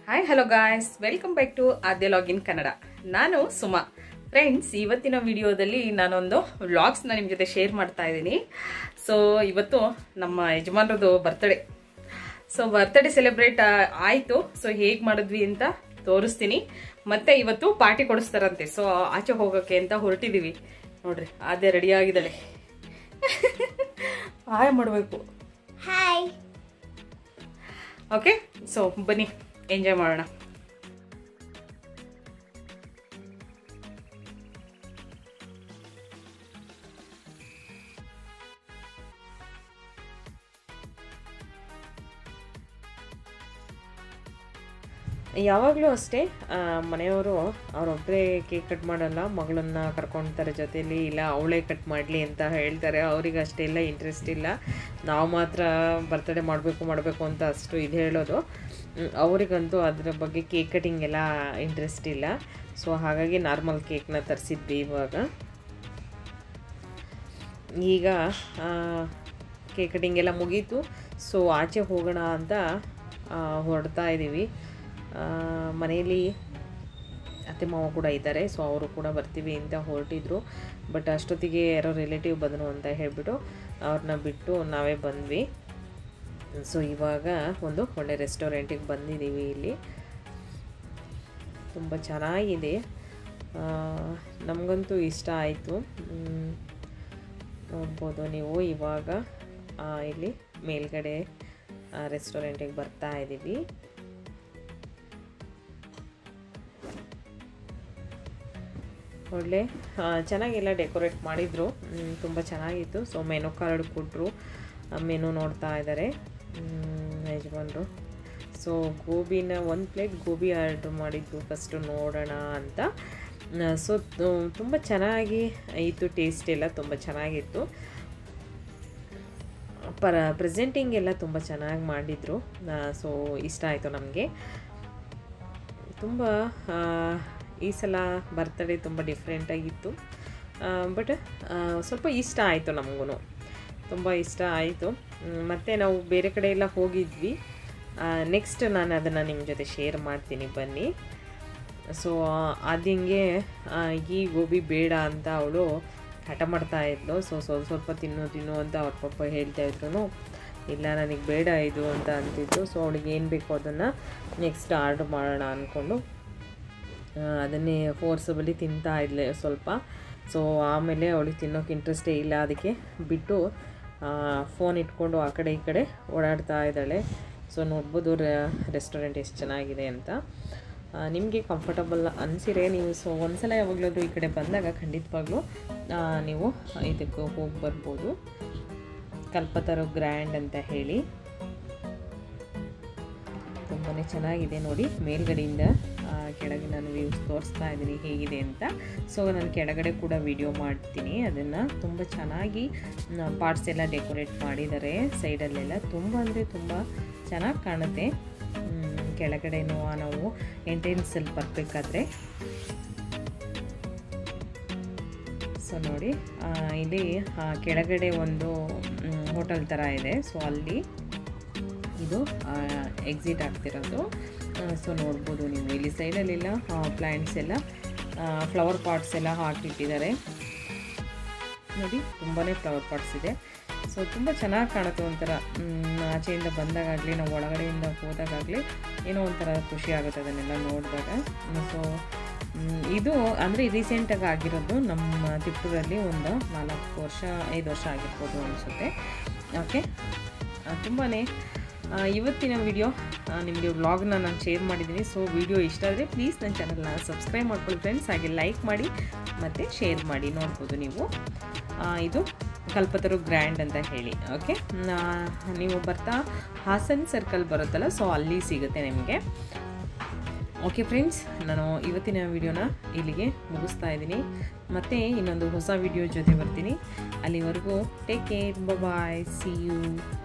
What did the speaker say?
hi hello guys welcome back to Aadya login Kannada ನಾನು Suma friends ಇವತ್ತಿನ ವಿಡಿಯೋದಲ್ಲಿ ನಾನೊಂದು ವ್ಲಾಗ್ಸ್ನ ನಿಮ್ಮ ಜೊತೆ ಶೇರ್ ಮಾಡ್ತಾ ಇದ್ದೀನಿ ಸೊ ಇವತ್ತು ನಮ್ಮ ಯಜಮಾನ್ರದ್ದು ಬರ್ತ್ಡೇ ಸೊ ಬರ್ತ್ಡೇ ಸೆಲೆಬ್ರೇಟ್ ಆಯಿತು ಸೊ ಹೇಗೆ ಮಾಡಿದ್ವಿ ಅಂತ ತೋರಿಸ್ತೀನಿ ಮತ್ತೆ ಇವತ್ತು ಪಾರ್ಟಿ ಕೊಡಿಸ್ತಾರಂತೆ ಸೊ ಆಚೆ ಹೋಗೋಕ್ಕೆ ಅಂತ ಹೊರಟಿದ್ದೀವಿ ನೋಡ್ರಿ ಆದ್ಯ ರೆಡಿ ಆಗಿದ್ದಾಳೆ ಹಾಯ್ ಮಾಡಬೇಕು ಹಾಯ್ ಓಕೆ ಸೊ ಬನ್ನಿ ಎಂಜಾಯ್ ಮಾಡೋಣ ಯಾವಾಗಲೂ ಅಷ್ಟೇ ಆ, ಮನೆಯವರು ಅವರೊಬ್ಬರೇ ಕೇಕ್ ಕಟ್ ಮಾಡಲ್ಲ ಮಗಳನ್ನ ಕರ್ಕೊಳ್ತಾರೆ ಜೊತೆಲಿ ಇಲ್ಲ ಅವಳೇ ಕಟ್ ಮಾಡಲಿ ಅಂತ ಹೇಳ್ತಾರೆ ಅವ್ರಿಗೆ ಅಷ್ಟೆಲ್ಲ ಇಂಟ್ರೆಸ್ಟ್ ಇಲ್ಲ ನಾವು ಮಾತ್ರ ಬರ್ತಡೇ ಮಾಡಬೇಕು ಮಾಡಬೇಕು ಅಂತ ಅಷ್ಟು ಇದು ಹೇಳೋದು ಮ್, ಅವರಿಗಂತೂ ಅದರ ಬಗ್ಗೆ ಕೇಕ್ ಕಟಿಂಗ್ ಎಲ್ಲ ಇಂಟ್ರೆಸ್ಟ್ ಇಲ್ಲ ಸೊ ಹಾಗಾಗಿ ನಾರ್ಮಲ್ ಕೇಕ್ನ ತರಿಸಿದ್ವಿ ಇವಾಗ ಈಗ ಕೇಕ್ ಕಟಿಂಗ್ ಎಲ್ಲ ಮುಗೀತು ಸೊ ಆಚೆ ಹೋಗೋಣ ಅಂತ ಆ, ಹೊರಡ್ತಾ ಇದ್ದೀವಿ ಮನೆಯಲ್ಲಿ ಅತ್ತೆ ಮಾವ ಕೂಡ ಇದ್ದಾರೆ ಸೊ ಅವರು ಕೂಡ ಬರ್ತೀವಿ ಅಂತ ಹೊರಟಿದ್ರು ಬಟ್ ಅಷ್ಟೊತ್ತಿಗೆ ಯಾರೋ ರಿಲೇಟಿವ್ ಬಂದರು ಅಂತ ಹೇಳಿಬಿಟ್ಟು ಅವ್ರನ್ನ ಬಿಟ್ಟು ನಾವೇ ಬಂದ್ವಿ ಸೊ ಇವಾಗ ಒಂದು ಒಳ್ಳೆ ರೆಸ್ಟೋರೆಂಟಿಗೆ ಬಂದಿದ್ದೀವಿ ಇಲ್ಲಿ ತುಂಬ ಚೆನ್ನಾಗಿದೆ ಆ, ನಮಗಂತೂ ಇಷ್ಟ ಆಯಿತು ನೋಡ್ಬೋದು ನೀವು ಇವಾಗ ಆ, ಇಲ್ಲಿ ಮೇಲ್ಗಡೆ ರೆಸ್ಟೋರೆಂಟಿಗೆ ಬರ್ತಾ ಇದ್ದೀವಿ ಒಳ್ಳೆ ಆ, ಚೆನ್ನಾಗೆಲ್ಲ ಡೆಕೋರೇಟ್ ಮಾಡಿದರು ತುಂಬ ಚೆನ್ನಾಗಿತ್ತು ಸೊ ಮೆನು ಕಾರ್ಡ್ ಕೊಟ್ಟರು ಮೆನು ನೋಡ್ತಾ ಇದ್ದಾರೆ ಯಜಮಾನ್ರು ಸೊ ಗೋಬಿನ ಒಂದು ಪ್ಲೇಟ್ ಗೋಬಿ ಆರ್ಡ್ರ್ ಮಾಡಿದ್ದು ಫಸ್ಟು ನೋಡೋಣ ಅಂತ ಸೊ ತುಂಬ ಚೆನ್ನಾಗಿ ಇತ್ತು ಟೇಸ್ಟ್ ಎಲ್ಲ ತುಂಬ ಚೆನ್ನಾಗಿತ್ತು ಪರ ಪ್ರೆಸೆಂಟಿಂಗ್ ಎಲ್ಲ ತುಂಬ ಚೆನ್ನಾಗಿ ಮಾಡಿದರು ಸೊ ಇಷ್ಟ ಆಯಿತು ನಮಗೆ ತುಂಬ ಆ, ಈ ಸಲ ಬರ್ತಡೇ ತುಂಬ ಡಿಫ್ರೆಂಟಾಗಿತ್ತು ಬಟ್ ಸ್ವಲ್ಪ ಇಷ್ಟ ಆಯಿತು ನಮಗೂ ತುಂಬ ಇಷ್ಟ ಆಯಿತು ಮತ್ತು ನಾವು ಬೇರೆ ಕಡೆ ಎಲ್ಲ ಹೋಗಿದ್ವಿ ನೆಕ್ಸ್ಟ್ ನಾನು ಅದನ್ನು ನಿಮ್ಮ ಜೊತೆ ಶೇರ್ ಮಾಡ್ತೀನಿ ಬನ್ನಿ ಸೊ ಅದಿಂಗೆ ಈ ಗೋಬಿ ಬೇಡ ಅಂತ ಅವಳು ಹಠ ಮಾಡ್ತಾ ಇದ್ಲು ಸೊ ಸ್ವಲ್ಪ ಸ್ವಲ್ಪ ತಿನ್ನು ತಿನ್ನು ಅಂತ ಅವ್ರ ಪಪ್ಪ ಹೇಳ್ತಾ ಇದ್ರು ಇಲ್ಲ ನನಗೆ ಬೇಡ ಇದು ಅಂತ ಅಂತಿದ್ದು ಸೊ ಅವಳಿಗೆ ಏನು ಬೇಕೋ ಅದನ್ನು ನೆಕ್ಸ್ಟ್ ಆರ್ಡ್ರ್ ಮಾಡೋಣ ಅಂದ್ಕೊಂಡು ಅದನ್ನೇ ಫೋರ್ಸಬಲಿ ತಿಂತಾ ಇದ್ಲೆ ಸ್ವಲ್ಪ ಸೊ ಆಮೇಲೆ ಅವಳಿಗೆ ತಿನ್ನೋಕೆ ಇಂಟ್ರೆಸ್ಟೇ ಇಲ್ಲ ಅದಕ್ಕೆ ಬಿಟ್ಟು ಫೋನ್ ಇಟ್ಕೊಂಡು ಆ ಕಡೆ ಈ ಕಡೆ ಓಡಾಡ್ತಾ ಇದ್ದಾಳೆ ಸೊ ನೋಡ್ಬೋದು ರೆಸ್ಟೋರೆಂಟ್ ಎಷ್ಟು ಚೆನ್ನಾಗಿದೆ ಅಂತ ನಿಮಗೆ ಕಂಫರ್ಟಬಲ್ ಅನಿಸಿರೆ ನೀವು ಸೊ ಒಂದ್ಸಲ ಯಾವಾಗಲಾದ್ರೂ ಈ ಕಡೆ ಬಂದಾಗ ಖಂಡಿತವಾಗ್ಲೂ ಆ, ನೀವು ಇದಕ್ಕೆ ಹೋಗಿ ಬರ್ಬೋದು ಕಲ್ಪತರು ಗ್ರ್ಯಾಂಡ್ ಅಂತ ಹೇಳಿ ತುಂಬಾ ಚೆನ್ನಾಗಿದೆ ನೋಡಿ ಮೇಲ್ಗಡೆಯಿಂದ ಆ, ಕೆಳಗೆ ನಾನು ವ್ಯೂಸ್ ತೋರಿಸ್ತಾ ಇದ್ದೀನಿ ಹೇಗಿದೆ ಅಂತ ಸೊ ನಾನು ಕೆಳಗಡೆ ಕೂಡ ವಿಡಿಯೋ ಮಾಡ್ತೀನಿ ಅದನ್ನು ತುಂಬ ಚೆನ್ನಾಗಿ ಪಾರ್ಟ್ಸ್ ಎಲ್ಲ ಡೆಕೋರೇಟ್ ಮಾಡಿದ್ದಾರೆ ಸೈಡಲ್ಲೆಲ್ಲ ತುಂಬ ಅಂದರೆ ತುಂಬ ಚೆನ್ನಾಗಿ ಕಾಣುತ್ತೆ ಮ್, ಕೆಳಗಡೆನೂ ನಾವು ಎಂಟ್ರೆನ್ಸಲ್ಲಿ ಬರಬೇಕಾದ್ರೆ ಸೊ ನೋಡಿ ಆ, ಇಲ್ಲಿ ಆ, ಕೆಳಗಡೆ ಒಂದು ಹೋಟೆಲ್ ಥರ ಇದೆ ಸೊ ಅಲ್ಲಿ ಇದು ಎಕ್ಸಿಟ್ ಆಗ್ತಿರೋದು ಸೊ ನೋಡ್ಬೋದು ನೀವು ಇಲ್ಲಿ ಸೈಡಲ್ಲೆಲ್ಲ ಪ್ಲ್ಯಾಂಟ್ಸ್ ಎಲ್ಲ ಫ್ಲವರ್ ಪಾಟ್ಸ್ ಎಲ್ಲ ಹಾಕಿಟ್ಟಿದ್ದಾರೆ ನೋಡಿ ತುಂಬಾ ಫ್ಲವರ್ ಪಾಟ್ಸ್ ಇದೆ ಸೊ ತುಂಬ ಚೆನ್ನಾಗಿ ಕಾಣುತ್ತೆ ಒಂಥರ ಮ್, ಆಚೆಯಿಂದ ಬಂದಾಗಲಿ ನಾವು ಒಳಗಡೆಯಿಂದ ಹೋದಾಗಲಿ ಏನೋ ಒಂಥರ ಖುಷಿ ಆಗುತ್ತೆ ಅದನ್ನೆಲ್ಲ ನೋಡಿದಾಗ ಸೊ ಇದು ಅಂದರೆ ರೀಸೆಂಟಾಗಿ ಆಗಿರೋದು ನಮ್ಮ ತಿಪ್ಪೂರಲ್ಲಿ ಒಂದು ನಾಲ್ಕು ವರ್ಷ ಐದು ವರ್ಷ ಆಗಿರ್ಬೋದು ಅನಿಸುತ್ತೆ ಓಕೆ ತುಂಬಾ ಇವತ್ತಿನ ವಿಡಿಯೋ ನಿಮಗೆ ವ್ಲಾಗ್ನ ನಾನು ಶೇರ್ ಮಾಡಿದ್ದೀನಿ ಸೊ ವಿಡಿಯೋ ಇಷ್ಟ ಆದರೆ ಪ್ಲೀಸ್ ನನ್ನ ಚಾನಲ್ನ ಸಬ್ಸ್ಕ್ರೈಬ್ ಮಾಡ್ಕೊಳ್ಳಿ ಫ್ರೆಂಡ್ಸ್ ಹಾಗೆ ಲೈಕ್ ಮಾಡಿ ಮತ್ತು ಶೇರ್ ಮಾಡಿ ನೋಡ್ಬೋದು ನೀವು ಆ, ಇದು ಕಲ್ಪತರು ಗ್ರ್ಯಾಂಡ್ ಅಂತ ಹೇಳಿ ಓಕೆ ನೀವು ಬರ್ತಾ ಹಾಸನ್ ಸರ್ಕಲ್ ಬರುತ್ತಲ್ಲ ಸೊ ಅಲ್ಲಿ ಸಿಗುತ್ತೆ ನಿಮಗೆ ಓಕೆ ಫ್ರೆಂಡ್ಸ್ ನಾನು ಇವತ್ತಿನ ವಿಡಿಯೋನ ಇಲ್ಲಿಗೆ ಮುಗಿಸ್ತಾ ಇದ್ದೀನಿ ಮತ್ತೆ ಇನ್ನೊಂದು ಹೊಸ ವಿಡಿಯೋ ಜೊತೆ ಬರ್ತೀನಿ ಅಲ್ಲಿವರೆಗೂ take care bye see you